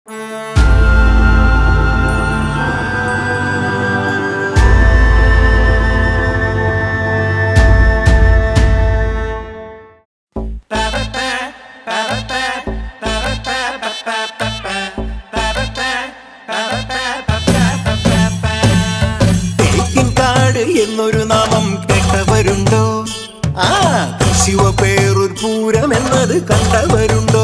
തേക്കിൻകാട് എന്നൊരു നാമം കേട്ടവരുണ്ടോ ആ ശിവപേറൊരു പൂരം എന്നത് കണ്ടവരുണ്ടോ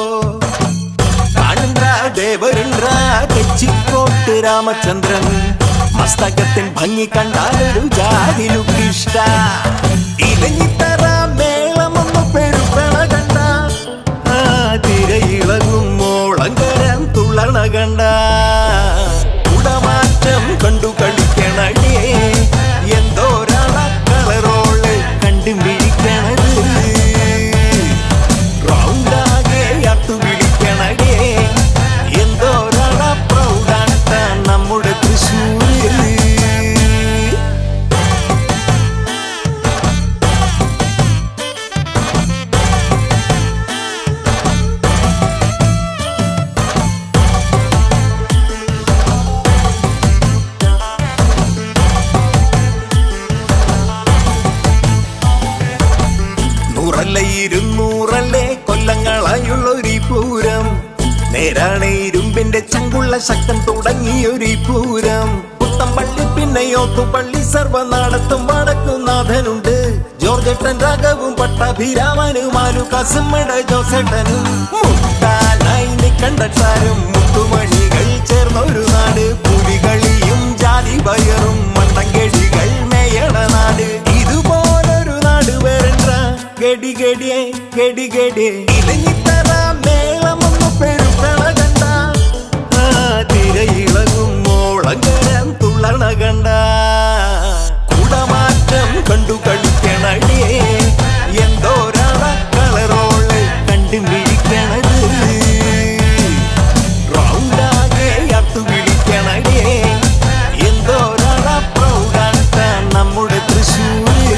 കാണണ്ട ദേവരുണ്ട തെച്ചിക്കോട്ട് രാമചന്ദ്രൻ മസ്തകത്തിൻ ഭംഗി കണ്ടാലൊരു ജാതിലുക്കിഷ്ട ഇലഞ്ഞിത്തറ മേളമൊന്നു പെരുപ്പണ കണ്ട ആ തിരയിളകും മോളങ്കരം തുള്ളണ കണ്ട കുടമാറ്റം കണ്ടു കളിക്കണടേ എന്തോരാള കളറോള് കണ്ടു പിടിക്കണത് റൗണ്ടാകെ അത്തു വിളിക്കണടേ എന്തോരാള പ്രൗഢാട്ട നമ്മുടെ തൃശ്ശൂര് നൂറല്ല ഇരുന്നൂറല്ലേ കൊല്ലങ്ങളായുള്ളൊരു പൂരം നേരാണ് ഇരുമ്പിന്റെ ചങ്കുള്ള ശക്തൻ തുടങ്ങിയൊരു പൂരം പുത്തമ്പള്ളി പിന്നെയോത്തു പള്ളി സർവനാടത്തും വടക്കുനാഥനുണ്ട് ജോർജേട്ടൻ രാഘവും പട്ടാഭിരാമനും ആലു കസുമ്മട ജോസേട്ടനും മുട്ടാനായി നിക്കണ്ടട്ടാരും മുത്തുമണികൾ ചേർന്നൊരു നാട് പുലികളിയും ജാതി വയറും മണ്ടങ്കെടികൾ മേയണ നാട് ഇതുപോലൊരു നാട് വേണ്ട ഗടി ഗടിയെ ഗടി ഗടിയെ ഇലഞ്ഞിത്തറ മേളമൊന്നു പെരുക്കണ കണ്ട ആ തിരയിളകും മോളങ്കരം തുള്ളണ കണ്ട കുടമാറ്റം കണ്ടു കളിക്കണടേ എന്തോരാള കളറോള് കണ്ടു മിഴിക്കണത് റൗണ്ടാകെ അത്തു വിളിക്കണടേ എന്തോരാള പ്രൗഢാട്ട നമ്മുടെ തൃശ്ശൂര്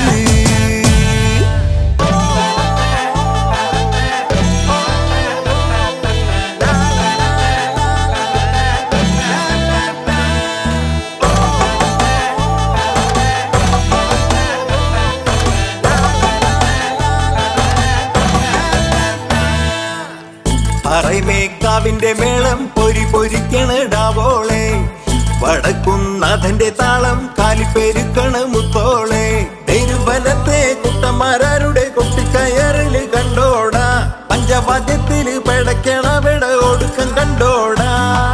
പറയമേക്കാവിന്റെ മേളം പൊരി പൊരിക്കണടാവോളെ വടക്കുന്നാഥന്റെ താളം കാലിപ്പെരുക്കണ മുത്തോളെ തെരുവനത്തെ കുട്ടന്മാരാരുടെ കൊട്ടിക്കയറില് കണ്ടോടാ പഞ്ചവാദ്യത്തില് പിടയ്ക്കണ വിട ഒടുക്കം കണ്ടോടാ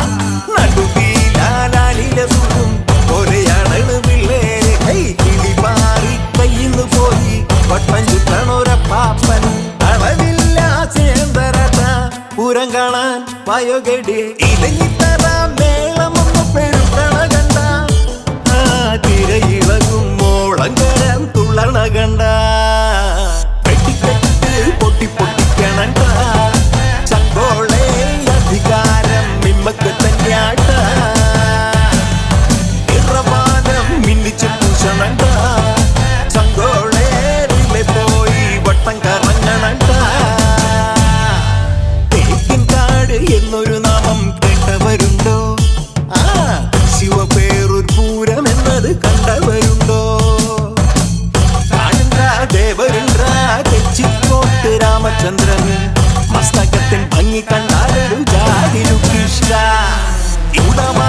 നടുവിലാലിലെ സുഖം പോലെയാണ് പിള്ളേര് ഹൈ കിളി മാറി കയ്യിന്ന് പോയി വട്ടം ചുറ്റണൊര പാപ്പൻ അളവില്ല ചേന്തരട്ട പൂരം കാണാൻ വയോഗടി ഇലഞ്ഞിത്തറ മേളമൊന്നു പെരുക്കണ കണ്ട ആ തിരയിളകും മോളങ്കരം തുള്ളണ കണ്ട വെട്ടിക്കെട്ട് പൊട്ടി പൊട്ടിക്കണണ്ട ചങ്കോളെ അധികാരം നിമ്മക്ക് തന്നെയാട്ട ഇറവാനം മിന്നിച്ചു പൂശണണ്ട ചങ്കോളേരിലെ പോയി വട്ടം കറങ്ങണണ്ട തേക്കിൻകാട് എന്നൊരു നാമം കേട്ടവരുണ്ടോ ആ ശിവപേറൊരു പൂരം എന്നത് കണ്ടവരുണ്ടോ കാണണ്ട ദേവരുണ്ട തെച്ചിക്കോട്ട് രാമചന്ദ്രൻ മസ്തകത്തിൻ ഭംഗി കണ്ടാലൊരു ജാതിലുക്കിഷ്ട ഇവിടെ